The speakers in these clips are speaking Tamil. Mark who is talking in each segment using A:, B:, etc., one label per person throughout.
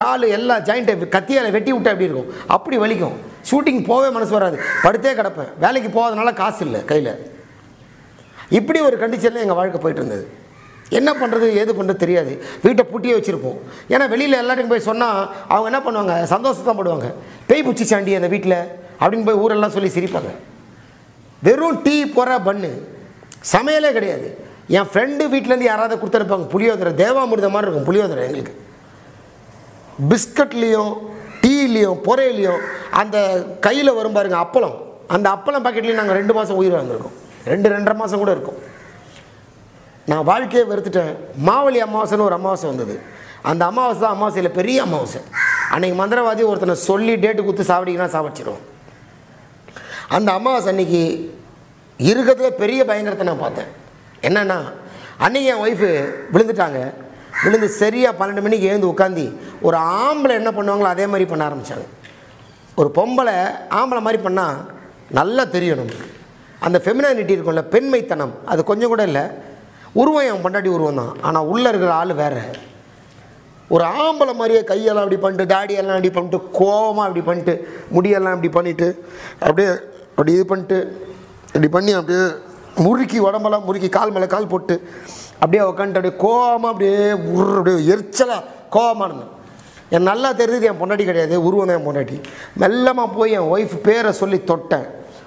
A: கால் எல்லா ஜாயிண்ட்டை கத்தியால் வெட்டி விட்டா எப்படி இருக்கும் அப்படி வலிக்கும் ஷூட்டிங் போகவே மனசு வராது படுத்தே கிடப்பேன் வேலைக்கு போகாதனால காசு இல்லை கையில் இப்படி ஒரு கண்டிஷனில் எங்கள் வாழ்க்கை போயிட்டு இருந்தது என்ன பண்ணுறது ஏது பண்ணுறது தெரியாது வீட்டை பூட்டியே வச்சுருப்போம் ஏன்னா வெளியில் எல்லாருக்கும் போய் சொன்னால் அவங்க என்ன பண்ணுவாங்க சந்தோஷத்தான் படுவாங்க பேய் பூச்சி சாண்டி அந்த வீட்டில் அப்படின்னு போய் ஊரெல்லாம் சொல்லி சிரிப்பாங்க வெறும் டீ பொற பன்னு சமையலே கிடையாது என் ஃப்ரெண்டு வீட்டிலேருந்து யாராவது கொடுத்துருப்பாங்க புளியோதரை தேவாமிர்த மாதிரி இருக்கும் புளியோதரை எங்களுக்கு பிஸ்கட்லேயும் டீலேயும் பொறையிலையும் அந்த கையில் வரும் பாருங்க அப்பளம் அந்த அப்பளம் பாக்கெட்லேயும் நாங்கள் ரெண்டு மாதம் உயிர் வாழ்ந்துருக்கோம் ரெண்டு ரெண்டரை மாதம் கூட இருக்கும் நான் வாழ்க்கையை வெறுத்துட்டேன் மாவழி அமாவாசைன்னு ஒரு அமாவாசை வந்தது அந்த அமாவாசை தான் அமாவாசையில் பெரிய அமாவாசை அன்னைக்கு மந்திரவாதி ஒருத்தனை சொல்லி டேட்டு கொடுத்து சாவடிங்கன்னா சாவடிச்சிடுவோம் அந்த அமாவாசை அன்னைக்கு இருக்கிறதுல பெரிய பயங்கரத்தை நான் பார்த்தேன் என்னன்னா அன்னைக்கு என் ஒய்ஃபு விழுந்துட்டாங்க விழுந்து சரியாக பன்னெண்டு மணிக்கு எழுந்து உட்காந்து ஒரு ஆம்பளை என்ன பண்ணுவாங்களோ அதே மாதிரி பண்ண ஆரம்பித்தாங்க ஒரு பொம்பளை ஆம்பளை மாதிரி பண்ணால் நல்லா தெரியும் நமக்கு அந்த ஃபெமினானிட்டி இருக்கும்ல பெண்மைத்தனம் அது கொஞ்சம் கூட இல்லை உருவம் என் பொண்டாட்டி உருவம் தான் ஆனால் உள்ளே இருக்கிற ஆள் வேறு ஒரு ஆம்பளை மாதிரியே கையெல்லாம் இப்படி பண்ணிட்டு தாடியெல்லாம் இப்படி பண்ணிட்டு கோவமாக இப்படி பண்ணிட்டு முடியெல்லாம் இப்படி பண்ணிட்டு அப்படியே அப்படி இது பண்ணிட்டு இப்படி பண்ணி அப்படியே முறுக்கி உடம்பெல்லாம் முறுக்கி கால் மேலே கால் போட்டு அப்படியே உட்காந்துட்டு அப்படியே கோவமாக அப்படியே உரு அப்படியே எரிச்சலாக கோவமாக இருந்தேன் என் நல்லா தெரியுது என் பொண்டாட்டி கிடையாது உருவம் தான் என் பொண்டாட்டி மெல்லமாக போய் என் ஒய்ஃப் பேரை சொல்லி தொட்டேன்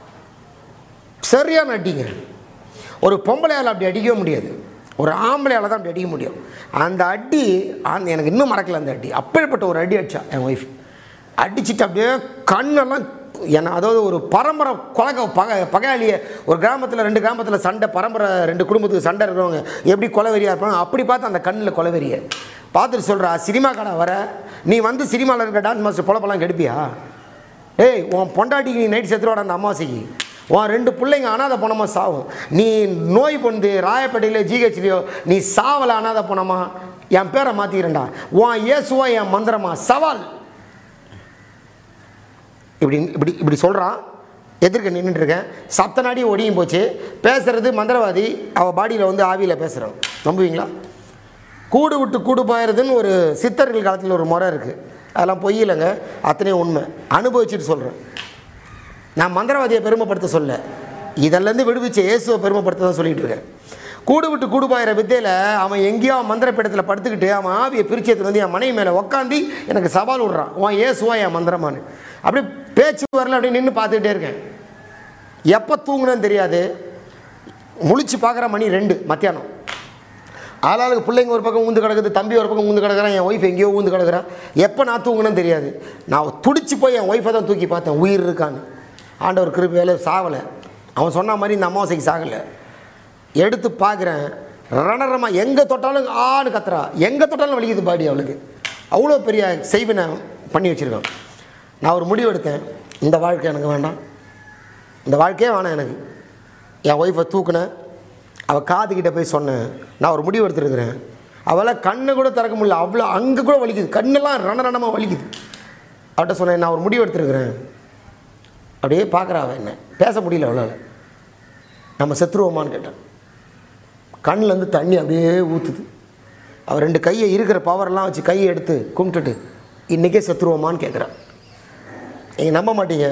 A: சரியான அடிங்க ஒரு பொம்பளையால் அப்படி அடிக்கவே முடியாது ஒரு ஆம்பளையால் தான் அப்படி அடிக்க முடியும் அந்த அடி அந்த எனக்கு இன்னும் மறக்கல அந்த அடி அப்பேற்பட்ட ஒரு அடி அடிச்சா என் ஒய்ஃப் அடிச்சிட்டு அப்படியே கண்ணெல்லாம் என்ன அதாவது ஒரு பரம்பரை கொலக பகை பகையாளியை ஒரு கிராமத்தில் ரெண்டு கிராமத்தில் சண்டை பரம்பரை ரெண்டு குடும்பத்துக்கு சண்டை இருக்கிறவங்க எப்படி கொலவெறியாக இருப்பாங்க அப்படி பார்த்து அந்த கண்ணில் கொலவெறியை பார்த்துட்டு சொல்கிறா சினிமா கடை வர நீ வந்து சினிமாவில் இருக்க டான்ஸ் மாஸ்டர் பொழப்பெல்லாம் கெடுப்பியா ஏய் உன் பொண்டாட்டிக்கு நீ நைட் செத்துருவாட அந்த அமாவாசைக்கு உன் ரெண்டு பிள்ளைங்க அனாதை போனமா சாவும் நீ நோய் பொந்து ராயப்பேட்டையில் ஜிஹெச்லையோ நீ சாவல அனாதை போனமா என் பேரை மாற்றிக்கிறேன்டா உன் இயேசுவா என் மந்திரமா சவால் இப்படி இப்படி இப்படி சொல்கிறான் எதிர்க்க நின்றுட்டுருக்கேன் சத்த நாடி ஒடியும் போச்சு பேசுறது மந்திரவாதி அவள் பாடியில் வந்து ஆவியில் பேசுகிறான் நம்புவீங்களா கூடு விட்டு கூடு பாயறதுன்னு ஒரு சித்தர்கள் காலத்தில் ஒரு முறை இருக்குது அதெல்லாம் பொய் இல்லைங்க அத்தனையும் உண்மை அனுபவிச்சுட்டு சொல்கிறேன் நான் மந்திரவாதியை பெருமைப்படுத்த சொல்ல இதெல்லாம் விடுவிச்ச இயேசுவை பெருமைப்படுத்த தான் சொல்லிட்டு இருக்கேன் கூடு விட்டு கூடு பாயிற வித்தையில் அவன் எங்கேயோ மந்திரப்பீடத்தில் படுத்துக்கிட்டு அவன் ஆவியை பிரிச்சு எடுத்துட்டு வந்து என் மனைவி மேலே உக்காந்து எனக்கு சவால் விடுறான் உன் ஏசுவா என் மந்திரமானு அப்படியே பேச்சு வரல அப்படின்னு நின்று பார்த்துக்கிட்டே இருக்கேன் எப்போ தூங்குனேன்னு தெரியாது முழிச்சு பார்க்குற மணி ரெண்டு மத்தியானம் ஆளாளுக்கு பிள்ளைங்க ஒரு பக்கம் ஊந்து கிடக்குது தம்பி ஒரு பக்கம் ஊந்து கிடக்குறான் என் ஒய்ஃப் எங்கேயோ ஊந்து கிடக்குறான் எப்போ நான் தூங்குனேன்னு தெரியாது நான் துடிச்சு போய் என் ஒய்ஃபை தான் தூக்கி பார்த்தேன் உயிர் இருக்கான்னு ஆண்டவர் கிருபையில சாவலை அவன் சொன்ன மாதிரி இந்த அமாவாசைக்கு சாகலை எடுத்து பார்க்குறேன் ரணரமா எங்கே தொட்டாலும் ஆன்னு கத்துறா எங்கே தொட்டாலும் வலிக்குது பாடி அவளுக்கு அவ்வளோ பெரிய செய்வினை பண்ணி வச்சுருக்கான் நான் ஒரு முடிவு எடுத்தேன் இந்த வாழ்க்கை எனக்கு வேண்டாம் இந்த வாழ்க்கையே வேணாம் எனக்கு என் ஒய்ஃபை தூக்குனேன் அவள் காதுகிட்ட போய் சொன்னேன் நான் ஒரு முடிவு எடுத்துருக்கிறேன் அவளால் கண்ணை கூட திறக்க முடியல அவ்வளோ அங்கே கூட வலிக்குது கண்ணெல்லாம் ரணரணமாக வலிக்குது அவட்ட சொன்னேன் நான் ஒரு முடிவு எடுத்துருக்கிறேன் அப்படியே பார்க்குறா அவள் என்ன பேச முடியல அவளால் நம்ம செத்துருவோமான்னு கேட்டேன் கண்ணிலேருந்து தண்ணி அப்படியே ஊற்றுது அவள் ரெண்டு கையை இருக்கிற பவரெல்லாம் வச்சு கையை எடுத்து கும்பிட்டுட்டு இன்றைக்கே செத்துருவோமான்னு கேட்குறான் நீங்கள் நம்ப மாட்டீங்க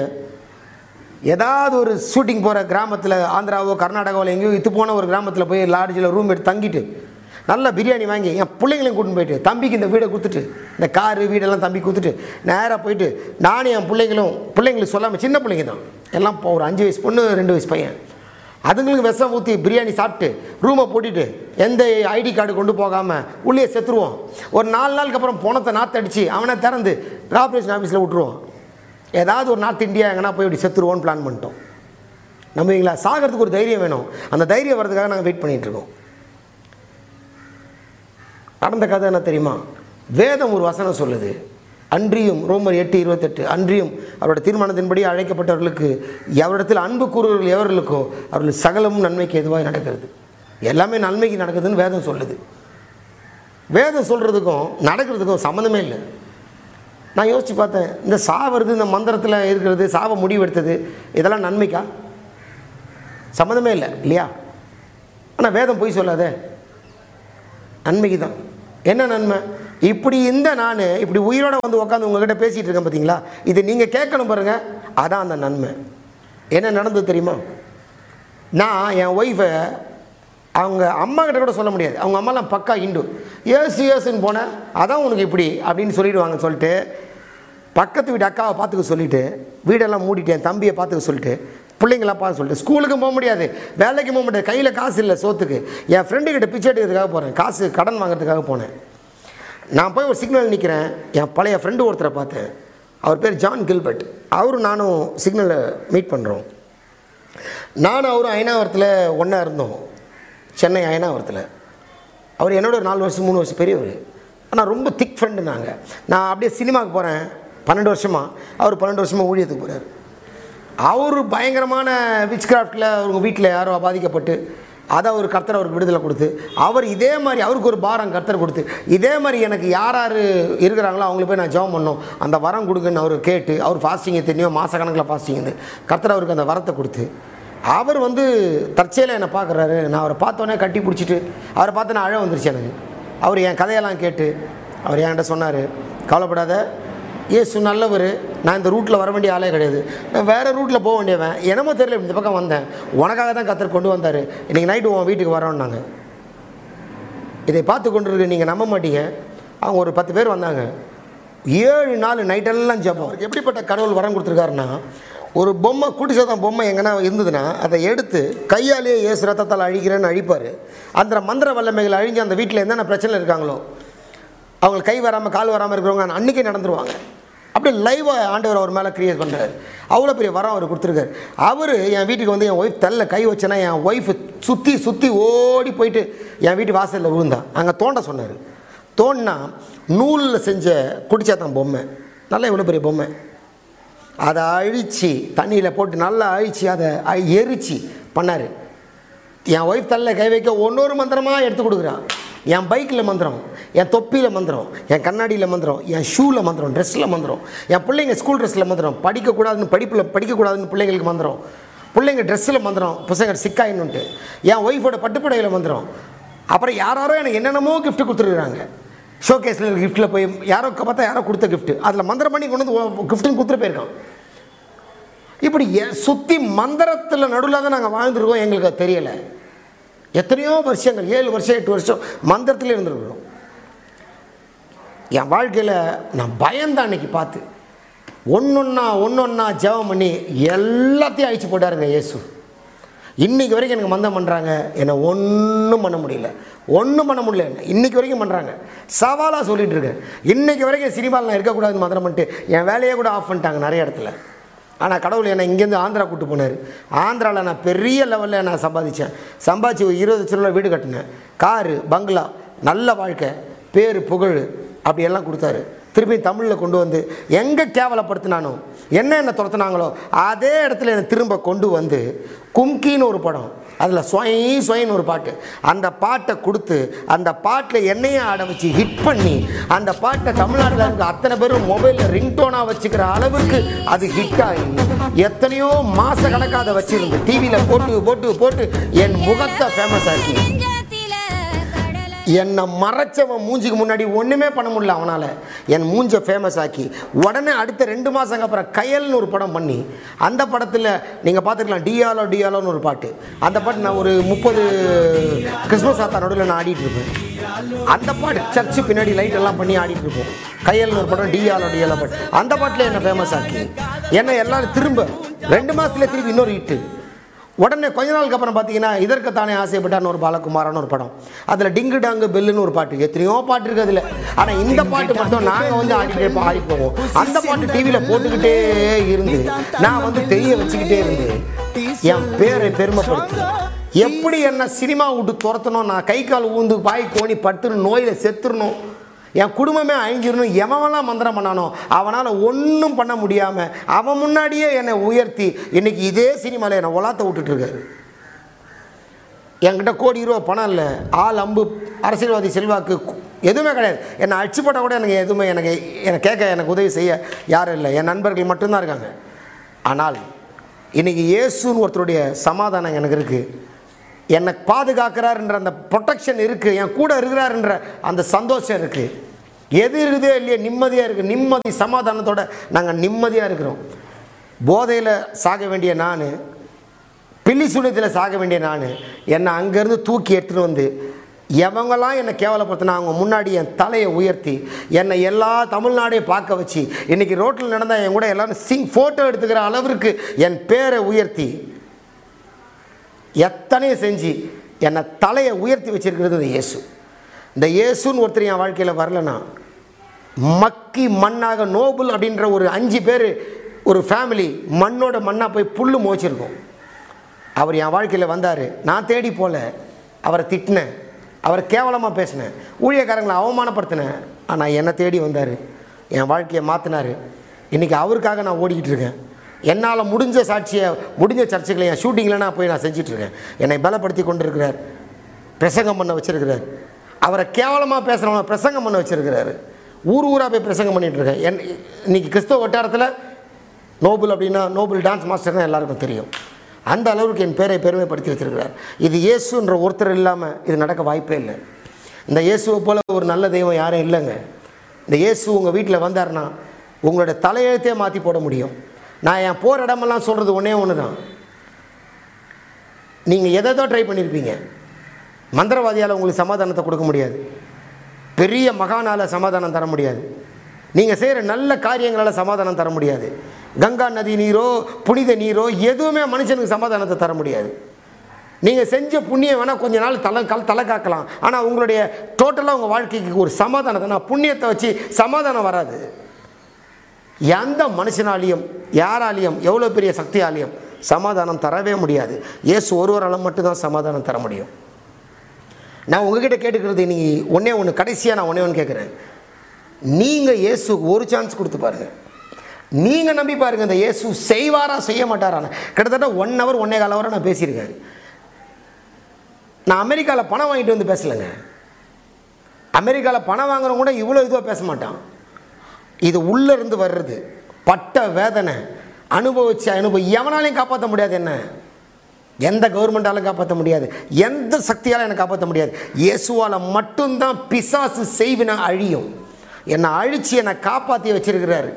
A: ஏதாவது ஒரு ஷூட்டிங் போகிற கிராமத்தில் ஆந்திராவோ கர்நாடகாவில் எங்கேயோ இது போன ஒரு கிராமத்தில் போய் லாட்ஜில் ரூம் எடுத்து தங்கிட்டு நல்ல பிரியாணி வாங்கி என் பிள்ளைங்களையும் கூட்டின்னு போயிட்டு தம்பிக்கு இந்த வீடை கொடுத்துட்டு இந்த காரு வீடெல்லாம் தம்பி கொடுத்துட்டு நேராக போயிட்டு நானும் என் பிள்ளைங்களும் பிள்ளைங்களுக்கு சொல்லாமல் சின்ன பிள்ளைங்க தான் எல்லாம் இப்போ ஒரு அஞ்சு வயசு பொண்ணு ரெண்டு வயசு பையன் அதுங்களுக்கு விஷம் ஊற்றி பிரியாணி சாப்பிட்டு ரூமை போட்டுட்டு எந்த ஐடி கார்டு கொண்டு போகாமல் உள்ளே செத்துருவோம் ஒரு நாலு நாளுக்கு அப்புறம் பணத்தை நாத்தடிச்சு அவனை திறந்து கார்பரேஷன் ஆஃபீஸில் விட்டுருவோம் ஏதாவது ஒரு நார்த் இந்தியா எங்கன்னா போய் இப்படி செத்துருவோன்னு பிளான் பண்ணிட்டோம் நம்புவீங்களா சாகிறதுக்கு ஒரு தைரியம் வேணும் அந்த தைரியம் வர்றதுக்காக நாங்கள் வெயிட் பண்ணிட்டு இருக்கோம் நடந்த கதை என்ன தெரியுமா வேதம் ஒரு வசனம் சொல்லுது அன்றியும் ரோமர் எட்டு இருபத்தெட்டு அன்றியும் அவரோட தீர்மானத்தின்படி அழைக்கப்பட்டவர்களுக்கு எவரிடத்தில் அன்பு கூறுவர்கள் எவர்களுக்கோ அவர்கள் சகலமும் நன்மைக்கு எதுவாக நடக்கிறது எல்லாமே நன்மைக்கு நடக்குதுன்னு வேதம் சொல்லுது வேதம் சொல்கிறதுக்கும் நடக்கிறதுக்கும் சம்மந்தமே இல்லை நான் யோசித்து பார்த்தேன் இந்த சாவறது இந்த மந்திரத்தில் இருக்கிறது சாவ முடிவெடுத்தது இதெல்லாம் நன்மைக்கா சம்மந்தமே இல்லை இல்லையா ஆனால் வேதம் பொய் சொல்லாதே நன்மைக்கு தான் என்ன நன்மை இப்படி இந்த நான் இப்படி உயிரோட வந்து உட்காந்து உங்ககிட்ட பேசிகிட்டு இருக்கேன் பார்த்தீங்களா இது நீங்கள் கேட்கணும் பாருங்க அதான் அந்த நன்மை என்ன நடந்தது தெரியுமா நான் என் ஒய்ஃபை அவங்க அம்மா கிட்ட கூட சொல்ல முடியாது அவங்க அம்மாலாம் பக்கா இண்டு ஏசு ஏசுன்னு போனேன் அதான் உனக்கு இப்படி அப்படின்னு சொல்லிடுவாங்கன்னு சொல்லிட்டு பக்கத்து வீட்டு அக்காவை பார்த்துக்க சொல்லிட்டு வீடெல்லாம் மூடிட்டு என் தம்பியை பார்த்துக்க சொல்லிட்டு பிள்ளைங்களாம் பார்த்து சொல்லிட்டு ஸ்கூலுக்கும் போக முடியாது வேலைக்கும் போக முடியாது கையில் காசு இல்லை சோத்துக்கு என் ஃப்ரெண்டு கிட்ட பிச்சை எடுக்கிறதுக்காக போகிறேன் காசு கடன் வாங்குறதுக்காக போனேன் நான் போய் ஒரு சிக்னல் நிற்கிறேன் என் பழைய ஃப்ரெண்டு ஒருத்தரை பார்த்தேன் அவர் பேர் ஜான் கில்பர்ட் அவரும் நானும் சிக்னலில் மீட் பண்ணுறோம் நானும் அவரும் அயனாவரத்தில் ஒன்றா இருந்தோம் சென்னை அயனாவரத்தில் அவர் என்னோட ஒரு நாலு வருஷம் மூணு வருஷம் பெரியவர் ஆனால் ரொம்ப திக் ஃப்ரெண்டு நாங்கள் நான் அப்படியே சினிமாவுக்கு போகிறேன் பன்னெண்டு வருஷமாக அவர் பன்னெண்டு வருஷமாக ஊழியத்துக்கு போகிறார் அவர் பயங்கரமான விச் கிராஃப்டில் அவங்க வீட்டில் யாரோ பாதிக்கப்பட்டு அதை அவர் கர்த்தர் அவருக்கு விடுதலை கொடுத்து அவர் இதே மாதிரி அவருக்கு ஒரு பாரம் கர்த்தர் கொடுத்து இதே மாதிரி எனக்கு யார் யார் இருக்கிறாங்களோ அவங்கள போய் நான் ஜெபம் பண்ணோம் அந்த வரம் கொடுங்கன்னு அவர் கேட்டு அவர் ஃபாஸ்டிங் தெரியும் மாத கணக்கில் ஃபாஸ்டிங் இருந்து கர்த்தர் அவருக்கு அந்த வரத்தை கொடுத்து அவர் வந்து தற்செயலாக என்னை பார்க்குறாரு நான் அவரை பார்த்தோன்னே கட்டி பிடிச்சிட்டு அவரை பார்த்து நான் அழ வந்துருச்சு எனக்கு அவர் என் கதையெல்லாம் கேட்டு அவர் என்கிட்ட சொன்னார் கவலைப்படாத ஏசு நல்லவர் நான் இந்த ரூட்டில் வர வேண்டிய ஆளே கிடையாது நான் வேறு ரூட்டில் போக வேண்டியவன் என்னமோ தெரியல இந்த பக்கம் வந்தேன் உனக்காக தான் கத்தர் கொண்டு வந்தார் இன்றைக்கி நைட்டு உன் வீட்டுக்கு வரோன்னாங்க இதை பார்த்து கொண்டு இருக்க நீங்கள் நம்ப மாட்டீங்க அவங்க ஒரு பத்து பேர் வந்தாங்க ஏழு நாள் நைட்டெல்லாம் ஜெபம் அவருக்கு எப்படிப்பட்ட கடவுள் வரம் கொடுத்துருக்காருன்னா ஒரு பொம்மை கூட்டி சத்தம் பொம்மை எங்கன்னா இருந்ததுன்னா அதை எடுத்து கையாலேயே ஏசு ரத்தத்தால் அழிக்கிறேன்னு அழிப்பார் அந்த மந்திர வல்லமைகள் அழிஞ்சு அந்த வீட்டில் என்னென்ன பிரச்சனை இருக்காங்களோ அவங்களுக்கு கை வராமல் கால் வராமல் இருக்கிறவங்க அன்றைக்கே நடந்துருவாங்க அப்படியே லைவாக ஆண்டவர் அவர் மேலே கிரியேட் பண்ணுறாரு அவ்வளோ பெரிய வரம் அவர் கொடுத்துருக்காரு அவர் என் வீட்டுக்கு வந்து என் ஒய்ஃப் தள்ள கை வச்சேன்னா என் ஒய்ஃபு சுற்றி சுற்றி ஓடி போயிட்டு என் வீட்டு வாசலில் விழுந்தா அங்கே தோண்ட சொன்னார் தோண்டினா நூலில் செஞ்ச குடிச்சாத்தான் பொம்மை நல்லா இவ்வளோ பெரிய பொம்மை அதை அழித்து தண்ணியில் போட்டு நல்லா அழித்து அதை அ- எரிச்சு பண்ணார் என் ஒய்ஃப் தள்ள கை வைக்க ஒன்னொரு மந்திரமாக எடுத்து கொடுக்குறான் என் பைக்கில் மந்திரம் என் தொப்பியில் மந்திரம் என் கண்ணாடியில் மந்திரம் என் ஷூவில் மந்திரம் ட்ரெஸ்ஸில் மந்திரம் என் பிள்ளைங்க ஸ்கூல் ட்ரெஸ்ஸில் மந்திரம் படிக்கக்கூடாதுன்னு படிப்பில் படிக்கக்கூடாதுன்னு பிள்ளைங்களுக்கு மந்திரம் பிள்ளைங்க ட்ரெஸ்ஸில் மந்திரம் பசங்க சிக்காயின்னுட்டு என் ஒய்ஃபோட பட்டுப்படையில் மந்திரம் அப்புறம் யாராரோ எனக்கு என்னென்னமோ gift கொடுத்துருக்குறாங்க ஷோகேஸில் கிஃப்ட்டில் போய் யாரோ பார்த்தா யாரோ கொடுத்த gift அதில் மந்திரம் பண்ணி கொண்டு வந்து கிஃப்ட்டுன்னு கொடுத்துட்டு போயிருக்கான் இப்படி எ- சுத்தி மந்திரத்தில் நடுவில் தான் நாங்கள் வாழ்ந்துருக்கோம் எங்களுக்கு அது தெரியலை எத்தனையோ வருஷங்கள் ஏழு வருஷம் எட்டு வருஷம் மந்திரத்தில் இருந்திருக்கிறோம் என் வாழ்க்கையில் நான் பயந்தேன் அன்னைக்கு பார்த்து ஒன்றொன்னா ஒன்றொன்னா ஜெபம் பண்ணி எல்லாத்தையும் அழிச்சு போட்டாருங்க இயேசு இன்னைக்கு வரைக்கும் எனக்கு மந்தம் பண்ணுறாங்க என்னை ஒன்றும் பண்ண முடியல ஒன்றும் பண்ண முடியல என்ன இன்னைக்கு வரைக்கும் பண்ணுறாங்க சவாலாக சொல்லிட்டு இருக்கேன் இன்னைக்கு வரைக்கும் சினிமாவில் நான் இருக்கக்கூடாதுன்னு மந்திரம் பண்ணிட்டு என் வேலையை கூட ஆஃப் பண்ணிட்டாங்க நிறைய இடத்துல ஆனால் கடவுள் என்னை இங்கேருந்து ஆந்திரா கூட்டு போனார் ஆந்திராவில் நான் பெரிய லெவலில் நான் சம்பாதிச்சேன் சம்பாதிச்சு ஒரு இருபது லட்ச ரூபா வீடு கட்டினேன் காரு பங்களா நல்ல வாழ்க்கை பேர் புகழ் அப்படியெல்லாம் கொடுத்தாரு திருப்பி தமிழில் கொண்டு வந்து எங்கே கேவலப்படுத்தினானோ என்ன என்ன துரத்துனாங்களோ அதே இடத்துல என்னை திரும்ப கொண்டு வந்து கும்கின்னு ஒரு படம் அதில் ஸ்வயி ஸ்வயின்னு ஒரு பாட்டு அந்த பாட்டை கொடுத்து அந்த பாட்டில் என்னையும் ஆட வச்சு ஹிட் பண்ணி அந்த பாட்டை தமிழ்நாட்டில் இருக்க அத்தனை பேரும் மொபைலில் ரிங்டோனாக வச்சுக்கிற அளவுக்கு அது ஹிட் ஆகி எத்தனையோ மாச கணக்காக அதை வச்சிருந்து டிவியில் போட்டு போட்டு போட்டு என் முகத்தை ஃபேமஸ் ஆக்கி என்னை மறைச்சவன் மூஞ்சிக்கு முன்னாடி ஒன்றுமே பண்ண முடியல அவனால் என் மூஞ்சை ஃபேமஸ் ஆக்கி உடனே அடுத்த ரெண்டு மாதங்க அப்புறம் கயல்னு ஒரு படம் பண்ணி அந்த படத்தில் நீங்கள் பார்த்துக்கலாம் டியாலோ டியாலோன்னு ஒரு பாட்டு அந்த பாட்டு நான் ஒரு முப்பது கிறிஸ்மஸ் ஆத்தா நடுவில் நான் ஆடிட்டு இருப்பேன் அந்த பாட்டு சர்ச்சு பின்னாடி லைட் எல்லாம் பண்ணி ஆடிட்டு இருப்போம் கையல்னு ஒரு படம் டியாலோ டியாலோ பாட்டு அந்த பாட்டில் என்னை ஃபேமஸ் ஆக்கி என்னை எல்லாரும் திரும்ப ரெண்டு மாதத்துல திருப்பி இன்னொரு ஹிட்டு உடனே கொஞ்ச நாளுக்கு அப்புறம் பார்த்தீங்கன்னா இதற்குத்தானே ஆசைப்பட்டான்னு ஒரு பாலகுமாரன்னு ஒரு படம் அதில் டிங்கு டாங்கு பெல்லுன்னு ஒரு பாட்டு எத்தனையோ பாட்டு இருக்குது அதில் ஆனால் இந்த பாட்டு மட்டும் நாங்கள் வந்து ஆடிட்டே இருப்போம், ஆடி போவோம் அந்த பாட்டு டிவியில் போட்டுக்கிட்டே இருந்து நான் வந்து தெரிய வச்சுக்கிட்டே இருந்து என் பேரை பெருமைப்படுத்தி எப்படி என்ன சினிமா விட்டு துரத்தணும் நான் கை கால் ஊந்து பாய் கோணி படுத்துணும் நோயில் செத்துடணும் என் குடும்பமே அழிஞ்சிடணும் எவன்லாம் மந்திரம் பண்ணானோ அவனால் ஒன்றும் பண்ண முடியாமல் அவன் முன்னாடியே என்னை உயர்த்தி இன்னைக்கு இதே சினிமாவில் என்னை உலாத்த விட்டுட்டு இருக்காரு என்கிட்ட கோடி ரூபா பணம் இல்லை ஆள் அம்பு அரசியல்வாதி செல்வாக்கு கு- எதுவுமே கிடையாது என்னை அடிச்சு போட்டால் கூட எனக்கு எதுவுமே எனக்கு எனக்கு கேட்க எனக்கு உதவி செய்ய யாரும் இல்லை என் நண்பர்கள் மட்டும்தான் இருக்காங்க ஆனால் இன்னைக்கு இயேசுன்னு ஒருத்தருடைய சமாதானம் எனக்கு இருக்குது என்னை பாதுகாக்கிறாருன்ற அந்த ப்ரொடெக்ஷன் இருக்குது என் கூட இருக்கிறாருன்ற அந்த சந்தோஷம் இருக்குது எது இருக்குதோ இல்லையோ நிம்மதியாக இருக்குது நிம்மதி சமாதானத்தோட நாங்கள் நிம்மதியாக இருக்கிறோம் போதையில் சாக வேண்டிய நான் பில்லி சூனியத்தில் சாக வேண்டிய நான் என்னை அங்கேருந்து தூக்கி எடுத்துகிட்டு வந்து எவங்கெல்லாம் என்னை கேவலப்படுத்தினா அவங்க முன்னாடி என் தலையை உயர்த்தி என்னை எல்லா தமிழ்நாடையும் பார்க்க வச்சு இன்றைக்கி ரோட்டில் நடந்தால் என் கூட எல்லாரும் சிங் ஃபோட்டோ எடுத்துக்கிற அளவிற்கு என் பேரை உயர்த்தி எத்தனையும் செஞ்சு என்னை தலையை உயர்த்தி வச்சிருக்கிறது இந்த இயேசு இந்த இயேசுன்னு ஒருத்தர் என் வாழ்க்கையில் வரலனா மக்கி மண்ணாக நோபல் அப்படின்ற ஒரு அஞ்சு பேர் ஒரு ஃபேமிலி மண்ணோட மண்ணாக போய் புல்லு மோச்சிருக்கோம் அவர் என் வாழ்க்கையில் வந்தார் நான் தேடி போல அவரை திட்டினேன் அவரை கேவலமாக பேசினேன் ஊழியக்காரங்களை அவமானப்படுத்தினேன் ஆனால் என்னை தேடி வந்தார் என் வாழ்க்கையை மாற்றினார் இன்றைக்கி அவருக்காக நான் ஓடிக்கிட்டு இருக்கேன் என்னால் முடிஞ்ச சாட்சியை முடிஞ்ச சர்ச்சைகளை என் ஷூட்டிங்கில் நான் போய் நான் செஞ்சிட்ருக்கேன் என்னை பலப்படுத்தி கொண்டு இருக்கிறார் பிரசங்கம் பண்ண வச்சிருக்கிறார் அவரை கேவலமாக பேசுகிறவங்க பிரசங்கம் பண்ண வச்சிருக்கிறாரு ஊர் ஊராக போய் பிரசங்கம் பண்ணிட்டு இருக்கேன் என் இன்னைக்கு கிறிஸ்தவ வட்டாரத்தில் நோபல் அப்படின்னா நோபல் டான்ஸ் மாஸ்டர்னு எல்லாருக்கும் தெரியும் அந்த அளவுக்கு என் பேரை பெருமைப்படுத்தி வச்சிருக்கிறார் இது இயேசுன்ற ஒருத்தர் இல்லாமல் இது நடக்க வாய்ப்பே இல்லை இந்த இயேசுவை போல் ஒரு நல்ல தெய்வம் யாரும் இல்லைங்க இந்த இயேசு உங்கள் வீட்டில் வந்தார்னா உங்களோட தலையெழுத்தே மாற்றி போட முடியும் நான் என் போகிற இடமெல்லாம் சொல்கிறது ஒன்றே ஒன்று தான் நீங்கள் எதை ட்ரை பண்ணியிருப்பீங்க மந்திரவாதியால் உங்களுக்கு சமாதானத்தை கொடுக்க முடியாது பெரிய மகானால சமாதானம் தர முடியாது நீங்கள் செய்கிற நல்ல காரியங்களால் சமாதானம் தர முடியாது கங்கா நதி நீரோ புனித நீரோ எதுவுமே மனுஷனுக்கு சமாதானத்தை தர முடியாது நீங்கள் செஞ்ச புண்ணியம் வேணால் கொஞ்ச நாள் தலை கல் தலை காக்கலாம் ஆனால் உங்களுடைய டோட்டலாக உங்கள் வாழ்க்கைக்கு ஒரு சமாதானத்தை நான் புண்ணியத்தை வச்சு சமாதானம் வராது எந்த மனுஷனாலையும் யாராலையும் எவ்வளோ பெரிய சக்தியாலையும் சமாதானம் தரவே முடியாது இயேசு ஒருவரால் மட்டும்தான் சமாதானம் தர முடியும் நான் உங்ககிட்ட கேட்டுக்கிறது நீ ஒன்றே ஒன்று கடைசியாக நான் ஒன்றே ஒன்று கேட்குறேன் நீங்கள் இயேசுக்கு ஒரு சான்ஸ் கொடுத்து பாருங்கள் நீங்கள் நம்பி பாருங்கள் இந்த இயேசு செய்வாரா செய்ய மாட்டாரான்னு கிட்டத்தட்ட ஒன் ஹவர் ஒன்னே கால் ஹவராக நான் பேசியிருக்கேன் நான் அமெரிக்காவில் பணம் வாங்கிட்டு வந்து பேசலைங்க அமெரிக்காவில் பணம் வாங்குறவங்க கூட இவ்வளோ இதுவாக பேச மாட்டான் இது உள்ளே இருந்து வர்றது பட்ட வேதனை அனுபவிச்ச அனுபவம் எவனாலையும் காப்பாற்ற முடியாது என்ன எந்த கவர்மெண்டாலும் காப்பாற்ற முடியாது எந்த சக்தியாலும் என்னை காப்பாற்ற முடியாது இயேசுவால் மட்டும்தான் பிசாசு செய்வின அழியும் என்னை அழித்து என்னை காப்பாற்றி வச்சிருக்கிறாரு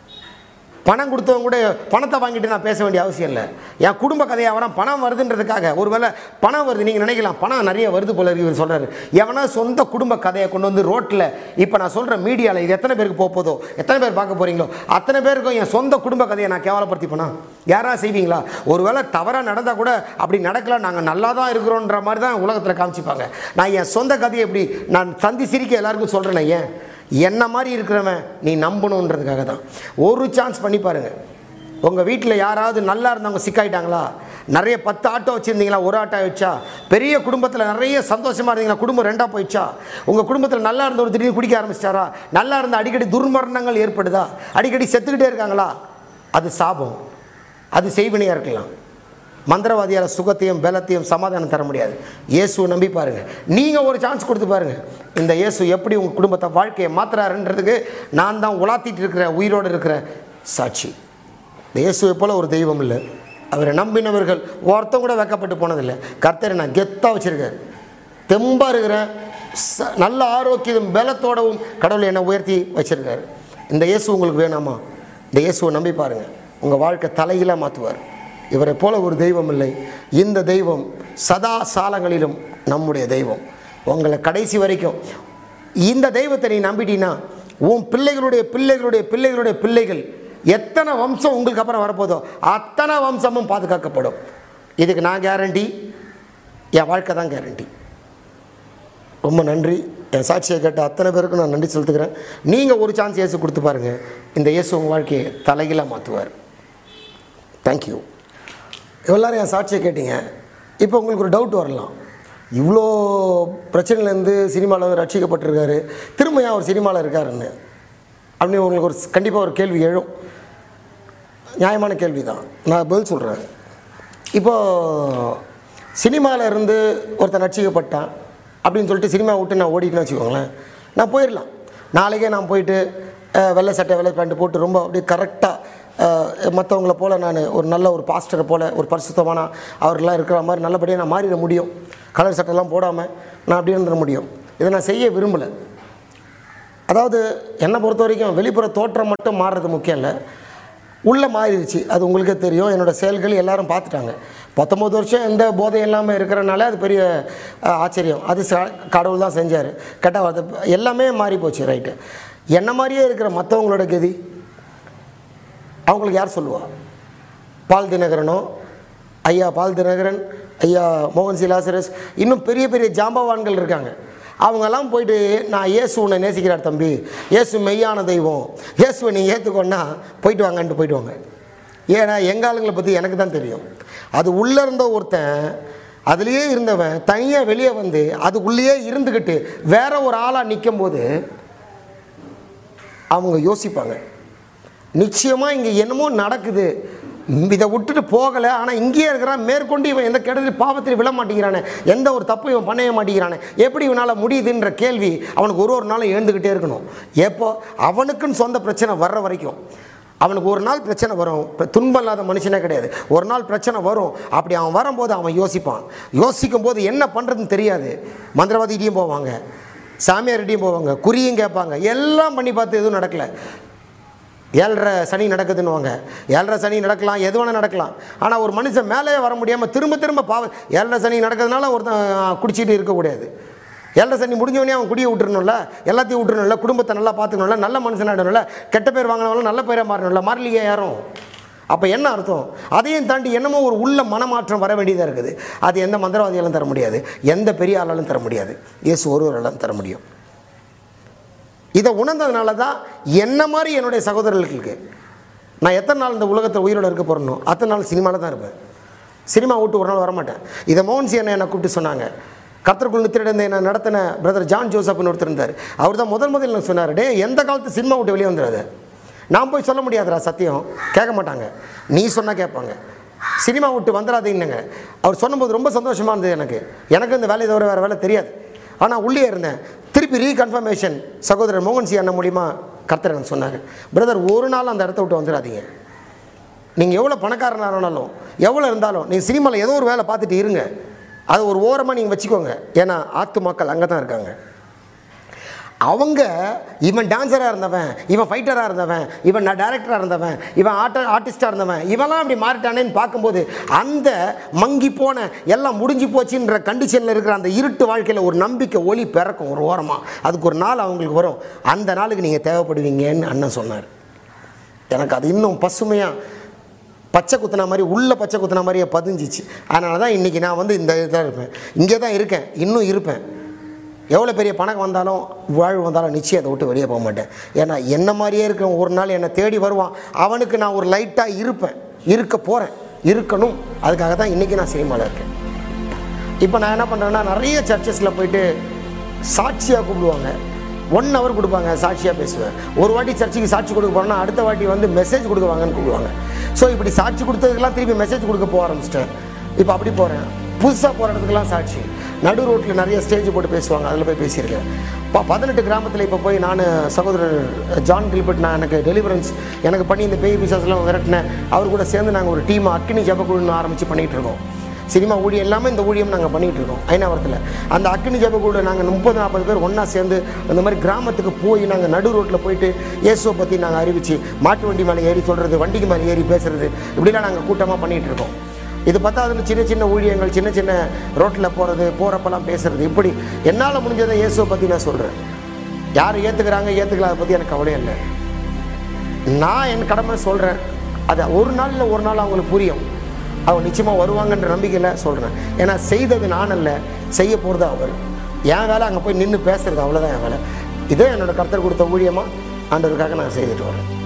A: பணம் கொடுத்தவங்க கூட பணத்தை வாங்கிட்டு நான் பேச வேண்டிய அவசியம் இல்லை என் குடும்ப கதையை அவனா பணம் வருதுன்றதுக்காக ஒருவேளை பணம் வருது நீங்கள் நினைக்கலாம் பணம் நிறைய வருது போல இருக்கு இவர் சொல்கிறாரு எவனா சொந்த குடும்ப கதையை கொண்டு வந்து ரோட்டில் இப்போ நான் சொல்கிற மீடியாவில் இது எத்தனை பேருக்கு போக போதோ எத்தனை பேர் பார்க்க போகிறீங்களோ அத்தனை பேருக்கும் என் சொந்த குடும்ப கதையை நான் கேவலப்படுத்திப்பேனா யாரா செய்வீங்களா ஒருவேளை தவறாக நடந்தால் கூட அப்படி நடக்கல நாங்கள் நல்லா தான் இருக்கிறோன்ற மாதிரி தான் உலகத்தில் காமிச்சிப்பாங்க நான் என் சொந்த கதையை எப்படி நான் சந்தி சிரிக்க எல்லாருக்கும் சொல்கிறேன் ஏன் என்ன மாதிரி இருக்கிறவன் நீ நம்பணுன்றதுக்காக தான் ஒரு சான்ஸ் பண்ணி பாருங்கள் உங்கள் வீட்டில் யாராவது நல்லா இருந்தவங்க சிக்காயிட்டாங்களா நிறைய பத்து ஆட்டோ வச்சுருந்தீங்களா ஒரு ஆட்டோ ஆயிடுச்சா பெரிய குடும்பத்தில் நிறைய சந்தோஷமாக இருந்தீங்களா குடும்பம் ரெண்டாக போயிடுச்சா உங்கள் குடும்பத்தில் நல்லா இருந்தவர் திடீர்னு குடிக்க ஆரம்பிச்சிட்டாரா நல்லா இருந்த அடிக்கடி துர்மரணங்கள் ஏற்படுதா அடிக்கடி செத்துக்கிட்டே இருக்காங்களா அது சாபம் அது செய்வினையாக இருக்கலாம் மந்திரவாதியால் சுகத்தையும் பலத்தையும் சமாதானம் தர முடியாது இயேசுவை நம்பி பாருங்கள் நீங்கள் ஒரு சான்ஸ் கொடுத்து பாருங்கள் இந்த இயேசு எப்படி உங்கள் குடும்பத்தை வாழ்க்கையை மாத்துறாருன்றதுக்கு நான் தான் உலாத்திட்டு இருக்கிற உயிரோடு இருக்கிற சாட்சி இந்த இயேசுவை போல் ஒரு தெய்வம் இல்லை அவரை நம்பினவர்கள் ஒருத்தம் கூட வெக்கப்பட்டு போனதில்லை கர்த்தரை நான் கெத்தாக வச்சுருக்காரு தெம்பாக இருக்கிறேன் ச நல்ல ஆரோக்கியம் பலத்தோடவும் கடவுள் என்னை உயர்த்தி வச்சுருக்காரு இந்த இயேசு உங்களுக்கு வேணாமா இந்த இயேசுவை நம்பி பாருங்கள் உங்கள் வாழ்க்கை தலையிலாக மாற்றுவார் இவரை போல ஒரு தெய்வம் இல்லை இந்த தெய்வம் சதா சாலங்களிலும் நம்முடைய தெய்வம் உங்களை கடைசி வரைக்கும் இந்த தெய்வத்தை நீ நம்பிட்டீன்னா உன் பிள்ளைகளுடைய பிள்ளைகளுடைய பிள்ளைகளுடைய பிள்ளைகள் எத்தனை வம்சம் உங்களுக்கு அப்புறம் வரப்போதோ அத்தனை வம்சமும் பாதுகாக்கப்படும் இதுக்கு நான் கேரண்டி என் வாழ்க்கை தான் கேரண்டி ரொம்ப நன்றி என் சாட்சியை கேட்ட அத்தனை பேருக்கும் நான் நன்றி செலுத்துக்கிறேன் நீங்கள் ஒரு சான்ஸ் இயேசு கொடுத்து பாருங்கள் இந்த இயேசு உங்கள் வாழ்க்கையை தலைகீழாக மாற்றுவார் தேங்க்யூ எல்லாரும் என் சாட்சியை கேட்டீங்க இப்போ உங்களுக்கு ஒரு டவுட் வரலாம் இவ்வளோ பிரச்சனையிலேருந்து சினிமாவில் வந்து ரட்சிக்கப்பட்டிருக்காரு திரும்ப ஏன் அவர் சினிமாவில் இருக்காருன்னு அப்படின்னு உங்களுக்கு ஒரு கண்டிப்பாக ஒரு கேள்வி எழும் நியாயமான கேள்வி தான் நான் பதில் சொல்கிறேன் இப்போது சினிமாவில் இருந்து ஒருத்தன் ரட்சிக்கப்பட்டான் அப்படின்னு சொல்லிட்டு சினிமா விட்டு நான் ஓடிட்டுன்னு வச்சுக்கோங்களேன் நான் போயிடலாம் நாளைக்கே நான் போயிட்டு அஹ், வெள்ளை சட்டை வெள்ளை பேண்ட் போட்டு ரொம்ப அப்படியே கரெக்டாக மற்றவங்கள போல் நான் ஒரு நல்ல ஒரு பாஸ்டரை போல் ஒரு பரிசுத்தமான அவரெல்லாம் இருக்கிற மாதிரி நல்லபடியாக நான் மாறிட முடியும் கலர் சட்டைலாம் போடாமல் நான் அப்படியே இருந்துட முடியும் இதை நான் செய்ய விரும்பலை அதாவது என்னை பொறுத்த வரைக்கும் வெளிப்புற தோற்றம் மட்டும் மாறுறது முக்கியம் இல்லை உள்ளே மாறிடுச்சு அது உங்களுக்கே தெரியும் என்னோடய செயல்கள் எல்லாரும் பார்த்துட்டாங்க பத்தொம்பது வருஷம் எந்த போதை இல்லாமல் இருக்கிறனால அது பெரிய அஹ், ஆச்சரியம் அது ச- கடவுள் தான் செஞ்சார் கெட்ட வார்த்தை எல்லாமே மாறி போச்சு ரைட்டு என்ன மாதிரியே இருக்கிற மற்றவங்களோட கதி அவங்களுக்கு யார் சொல்லுவா பால் தினகரனோ ஐயா பால் தினகரன் ஐயா மோகன் சிலாசரஸ் இன்னும் பெரிய பெரிய ஜாம்பவான்கள் இருக்காங்க அவங்கெல்லாம் போயிட்டு நான் இயேசு உன்னை நேசிக்கிறார் தம்பி இயேசு மெய்யான தெய்வம் இயேசுவை நீ ஏற்றுக்கொண்டா போயிட்டு வாங்கன்ட்டு போயிட்டு வாங்க ஏன்னா எங்கள் ஆளுங்களை பற்றி எனக்கு தான் தெரியும் அது உள்ளே இருந்த ஒருத்தன் அதுலேயே இருந்தவன் தனியாக வெளியே வந்து அது உள்ளேயே இருந்துக்கிட்டு வேற ஒரு ஆளாக நிற்கும் போது அவங்க யோசிப்பாங்க நிச்சயமாக இங்கே என்னமோ நடக்குது ம், இதை விட்டுட்டு போகலை ஆனால் இங்கேயே இருக்கிறான் மேற்கொண்டு இவன் எந்த கெடுதல் பாவத்தில் விழ மாட்டேங்கிறானே எந்த ஒரு தப்பு இவன் பண்ணவே மாட்டேங்கிறானே எப்படி இவனால் முடியுதுன்ற கேள்வி அவனுக்கு ஒரு ஒரு நாளும் எழுந்துக்கிட்டே இருக்கணும் எப்போ அவனுக்குன்னு சொந்த பிரச்சனை வர்ற வரைக்கும் அவனுக்கு ஒரு நாள் பிரச்சனை வரும் இப்ப துன்பம் இல்லாத மனுஷனே கிடையாது ஒரு நாள் பிரச்சனை வரும் அப்படி அவன் வரும்போது அவன் யோசிப்பான் யோசிக்கும் போது என்ன பண்ணுறதுன்னு தெரியாது மந்திரவாதிகிட்டையும் போவாங்க சாமியார்கிட்டையும் போவாங்க குறியும் கேட்பாங்க எல்லாம் பண்ணி பார்த்து எதுவும் நடக்கலை ஏழரை சனி நடக்குதுன்னுவாங்க ஏழரை சனி நடக்கலாம் எது வேணால் நடக்கலாம் ஆனால் ஒரு மனுஷன் மேலே வர முடியாமல் திரும்ப திரும்ப பாவ ஏழரை சனி நடக்கிறதுனால ஒருத்தன் குடிச்சிட்டு இருக்கக்கூடாது ஏழரை சனி முடிஞ்சவனே அவன் குடியை விட்டுறணும்ல எல்லாத்தையும் விட்டுறணும்ல குடும்பத்தை நல்லா பார்த்துக்கணும்ல நல்ல மனுஷனாடணும்ல கெட்ட பேர் வாங்கினவங்களும் நல்ல பேரை மாறணும்ல மாறலையே யாரும் அப்போ என்ன அர்த்தம் அதையும் தாண்டி என்னமோ ஒரு உள்ள மனமாற்றம் வர வேண்டியதாக இருக்குது அது எந்த மந்திரவாதியாலும் தர முடியாது எந்த பெரிய ஆளாலும் தர முடியாது இயேசு ஒருவராலும் தர முடியும் இதை உணர்ந்ததுனால தான் என்ன மாதிரி என்னுடைய சகோதரர்களுக்கு நான் எத்தனை நாள் இந்த உலகத்தில் உயிரோடு இருக்க போகிறனோ அத்தனை நாள் சினிமாவில் தான் இருப்பேன் சினிமா விட்டு ஒரு நாள் வரமாட்டேன் இதை மோகன்சி அண்ணன் என்னை கூப்பிட்டு சொன்னாங்க கர்த்தருக்குள் நித்திரிடந்த என்ன நடத்தின பிரதர் ஜான் ஜோசப்னு ஒருத்தர் இருந்தார் அவர் தான் முதல் முதல்ல எனக்கு சொன்னார் டே எந்த காலத்து சினிமா விட்டு வெளியே வந்துடாது நான் போய் சொல்ல முடியாதுடா சத்தியம் கேட்க மாட்டாங்க நீ சொன்னால் கேட்பாங்க சினிமா விட்டு வந்துடாதீங்கன்னு அவர் சொன்னபோது ரொம்ப சந்தோஷமாக இருந்தது எனக்கு எனக்கு இந்த வேலையை தவிர வேறு வேலை தெரியாது ஆனால் உள்ளே இருந்தேன் திருப்பி ரீகன்ஃபர்மேஷன் சகோதரர் மோகன் சி அண்ணன் மூலிமா கர்த்தர் எனக்கு சொன்னார் பிரதர் ஒரு நாள் அந்த இடத்த விட்டு வந்துடாதீங்க நீங்கள் எவ்வளோ பணக்காரனாக இருந்தாலும் எவ்வளோ இருந்தாலும் நீங்கள் சினிமாவில் ஏதோ ஒரு வேலை பார்த்துட்டு இருங்க அது ஒரு ஓரமாக நீங்கள் வச்சுக்கோங்க ஏன்னா ஆத்து மக்கள் அங்கே தான் இருக்காங்க அவங்க இவன் டான்ஸராக இருந்தவன் இவன் ஃபைட்டராக இருந்தவன் இவன் நான் டேரக்டராக இருந்தவன் இவன் ஆட்ட ஆர்டிஸ்டாக இருந்தவன் இவன்லாம் அப்படி மாறிட்டானேன்னு பார்க்கும்போது அந்த மங்கி போன எல்லாம் முடிஞ்சு போச்சுன்ற கண்டிஷனில் இருக்கிற அந்த இருட்டு வாழ்க்கையில் ஒரு நம்பிக்கை ஒளி பிறக்கும் ஒரு ஓரமாக அதுக்கு ஒரு நாள் அவங்களுக்கு வரும் அந்த நாளுக்கு நீங்கள் தேவைப்படுவீங்கன்னு அண்ணன் சொன்னார் எனக்கு அது இன்னும் பசுமையாக பச்சை குத்துன மாதிரி உள்ள பச்சை குத்துன மாதிரியே பதிஞ்சிச்சு அதனால தான் இன்றைக்கி நான் வந்து இந்த இதாக இருப்பேன் இங்கே தான் இருக்கேன் இன்னும் இருப்பேன் எவ்வளோ பெரிய பணம் வந்தாலும் வாழ்வு வந்தாலும் நிச்சயம் அதை விட்டு வெளியே போக மாட்டேன் ஏன்னா என்ன மாதிரியே இருக்க ஒரு நாள் என்னை தேடி வருவான் அவனுக்கு நான் ஒரு லைட்டாக இருப்பேன் இருக்க போகிறேன் இருக்கணும் அதுக்காக தான் இன்றைக்கி நான் சினிமாவில் இருக்கேன் இப்போ நான் என்ன பண்ணுறேன்னா நிறைய சர்ச்சஸில் போயிட்டு சாட்சியாக கூப்பிடுவாங்க ஒன் ஹவர் கொடுப்பாங்க சாட்சியாக பேசுவேன் ஒரு வாட்டி சர்ச்சுக்கு சாட்சி கொடுக்க போகிறேன்னா அடுத்த வாட்டி வந்து மெசேஜ் கொடுக்க வாங்கன்னு கூப்பிடுவாங்க ஸோ இப்படி சாட்சி கொடுத்ததுக்கெல்லாம் திருப்பி மெசேஜ் கொடுக்க போக ஆரம்பிச்சிட்டேன் இப்போ அப்படி போகிறேன் புதுசாக போகிற இடத்துக்குலாம் சாட்சி நடு ரோட்டில் நிறைய ஸ்டேஜ் போட்டு பேசுவாங்க அதில் போய் பேசியிருக்கேன் இப்போ பதினெட்டு கிராமத்தில் இப்போ போய் நான் சகோதரர் ஜான் கில்பர்ட் நான் எனக்கு டெலிவரன்ஸ் எனக்கு பண்ணி இந்த பேய் பிசாஸ்லாம் விரட்டினேன் அவர் கூட சேர்ந்து நாங்கள் ஒரு டீம் அக்கினி ஜபக்குழுன்னு ஆரம்பித்து பண்ணிகிட்டு இருக்கோம் சினிமா ஊழியம் எல்லாமே இந்த ஊழியம் நாங்கள் பண்ணிகிட்டு இருக்கோம் ஐநாவரத்தில் அந்த அக்கினி ஜபக்குழு நாங்கள் முப்பது நாற்பது பேர் ஒன்றா சேர்ந்து அந்த மாதிரி கிராமத்துக்கு போய் நாங்கள் நடு ரோட்டில் போயிட்டு இயேசுவை பற்றி நாங்கள் அறிவித்து மாட்டு வண்டி மேலே ஏறி சொல்கிறது வண்டிக்கு மேலே ஏறி பேசுறது இப்படிலாம் நாங்கள் கூட்டமாக பண்ணிகிட்டு இருக்கோம் இது பத்தாதுன்னு சின்ன சின்ன ஊழியங்கள் சின்ன சின்ன ரோட்டில் போகிறது போகிறப்பெல்லாம் பேசுறது இப்படி என்னால் முடிஞ்சதை இயேசுவை பற்றி நான் சொல்கிறேன் யார் ஏற்றுக்கிறாங்க ஏற்றுக்கல அதை பற்றி எனக்கு கவலையே இல்லை நான் என் கடமை சொல்கிறேன் அது ஒரு நாள் இல்லை ஒரு நாள் அவங்களுக்கு புரியும் அவங்க நிச்சயமாக வருவாங்கன்ற நம்பிக்கையில் சொல்கிறேன் ஏன்னா செய்தது நான் அல்ல செய்ய போகிறது அவர் என் வேலை அங்கே போய் நின்று பேசுறது அவ்வளோதான் என் வேலை இதே என்னோட கருத்தர் கொடுத்த ஊழியமாக ஆண்டவருக்காக நான் செய்துட்டு வரேன்